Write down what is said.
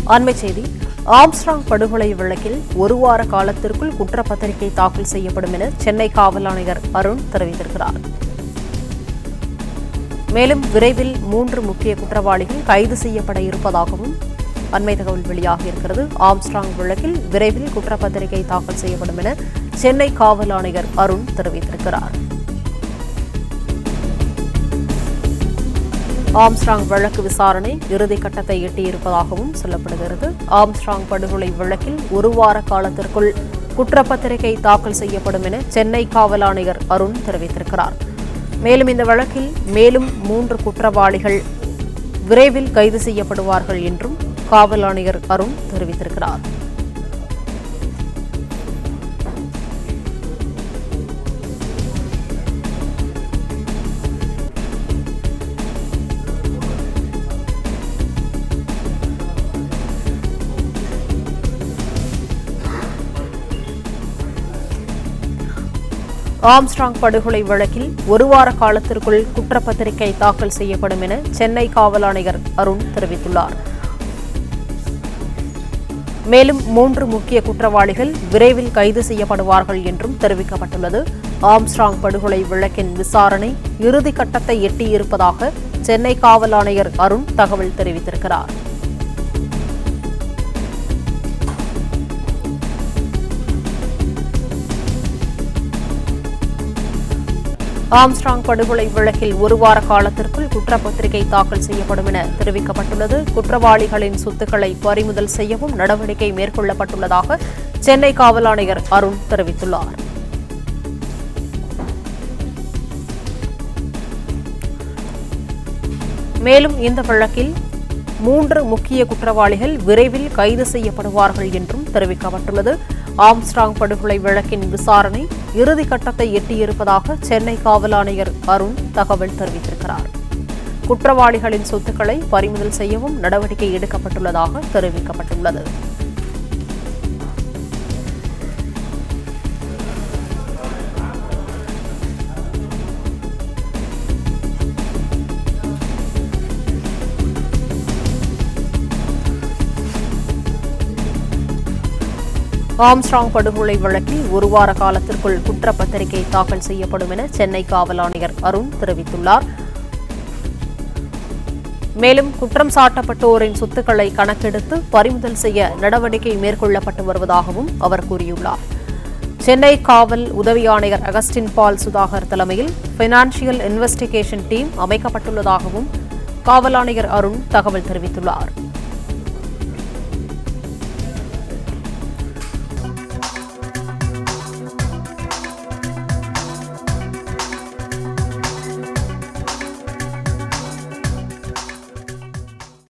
அண்மைச் செய்தி ஆம்ஸ்ட்ராங் படுகொலை வழக்கில் ஒரு வார காலத்திற்குள் குற்றப்பத்திரிகை தாக்கல் செய்யப்படும் என சென்னை காவல் ஆணையர் அருண் தெரிவித்திருக்கிறார் மேலும் விரைவில் மூன்று முக்கிய குற்றவாளிகள் கைது செய்யப்பட இருப்பதாகவும் அண்மை தகவல் வெளியாகியிருக்கிறது ஆம்ஸ்ட்ராங் வழக்கில் விரைவில் குற்றப்பத்திரிகை தாக்கல் செய்யப்படும் என சென்னை காவல் ஆணையர் அருண் தெரிவித்திருக்கிறார் ஆம்ஸ்ட்ராங் வழக்கு விசாரணை இறுதிக்கட்டத்தை எட்டியிருப்பதாகவும் சொல்லப்படுகிறது ஆம்ஸ்ட்ராங் படுகொலை வழக்கில் ஒரு வார காலத்திற்குள் குற்றப்பத்திரிகை தாக்கல் செய்யப்படும் என சென்னை காவல் ஆணையர் அருண் தெரிவித்திருக்கிறார் மேலும் இந்த வழக்கில் மேலும் மூன்று குற்றவாளிகள் விரைவில் கைது செய்யப்படுவார்கள் என்றும் காவல் ஆணையர் அருண் தெரிவித்திருக்கிறார் ஆம்ஸ்ட்ராங் படுகொலை வழக்கில் ஒரு வார காலத்திற்குள் குற்றப்பத்திரிகை தாக்கல் செய்யப்படும் என சென்னை காவல் ஆணையர் அருண் தெரிவித்துள்ளார் மேலும் மூன்று முக்கிய குற்றவாளிகள் விரைவில் கைது செய்யப்படுவார்கள் என்றும் தெரிவிக்கப்பட்டுள்ளது ஆம்ஸ்ட்ராங் படுகொலை வழக்கின் விசாரணை இறுதிக்கட்டத்தை எட்டியிருப்பதாக சென்னை காவல் ஆணையர் அருண் தகவல் தெரிவித்திருக்கிறார் ஆம்ஸ்ட்ராங் படுகொலை வழக்கில் ஒரு வார காலத்திற்குள் குற்றப்பத்திரிகை தாக்கல் செய்யப்படும் என தெரிவிக்கப்பட்டுள்ளது குற்றவாளிகளின் சொத்துக்களை பறிமுதல் செய்யவும் நடவடிக்கை மேற்கொள்ளப்பட்டுள்ளதாக சென்னை காவல் ஆணையர் அருண் தெரிவித்துள்ளார் மேலும் இந்த வழக்கில் மூன்று முக்கிய குற்றவாளிகள் விரைவில் கைது செய்யப்படுவார்கள் என்றும் தெரிவிக்கப்பட்டுள்ளது ஆம்ஸ்ட்ராங் படுகொலை வழக்கின் விசாரணை இறுதிக்கட்டத்தை எட்டியிருப்பதாக சென்னை காவல் ஆணையர் அருண் தகவல் தெரிவித்திருக்கிறார் குற்றவாளிகளின் சொத்துக்களை பறிமுதல் செய்யவும் நடவடிக்கை எடுக்கப்பட்டுள்ளதாக தெரிவிக்கப்பட்டுள்ளது ஆம்ஸ்ட்ராங் படுகொலை வழக்கில் ஒரு வார காலத்திற்குள் குற்றப்பத்திரிகை தாக்கல் செய்யப்படும் என சென்னை காவல் ஆணையர் அருண் தெரிவித்துள்ளார் மேலும் குற்றம் சாட்டப்பட்டோரின் சொத்துக்களை கணக்கெடுத்து பறிமுதல் செய்ய நடவடிக்கை மேற்கொள்ளப்பட்டு வருவதாகவும் அவர் கூறியுள்ளார் சென்னை காவல் உதவி ஆணையர் அகஸ்டின் பால் சுதாகர் தலைமையில் பைனான்சியல் இன்வெஸ்டிகேஷன் டீம் அமைக்கப்பட்டுள்ளதாகவும் காவல் ஆணையர் அருண் தகவல் தெரிவித்துள்ளார்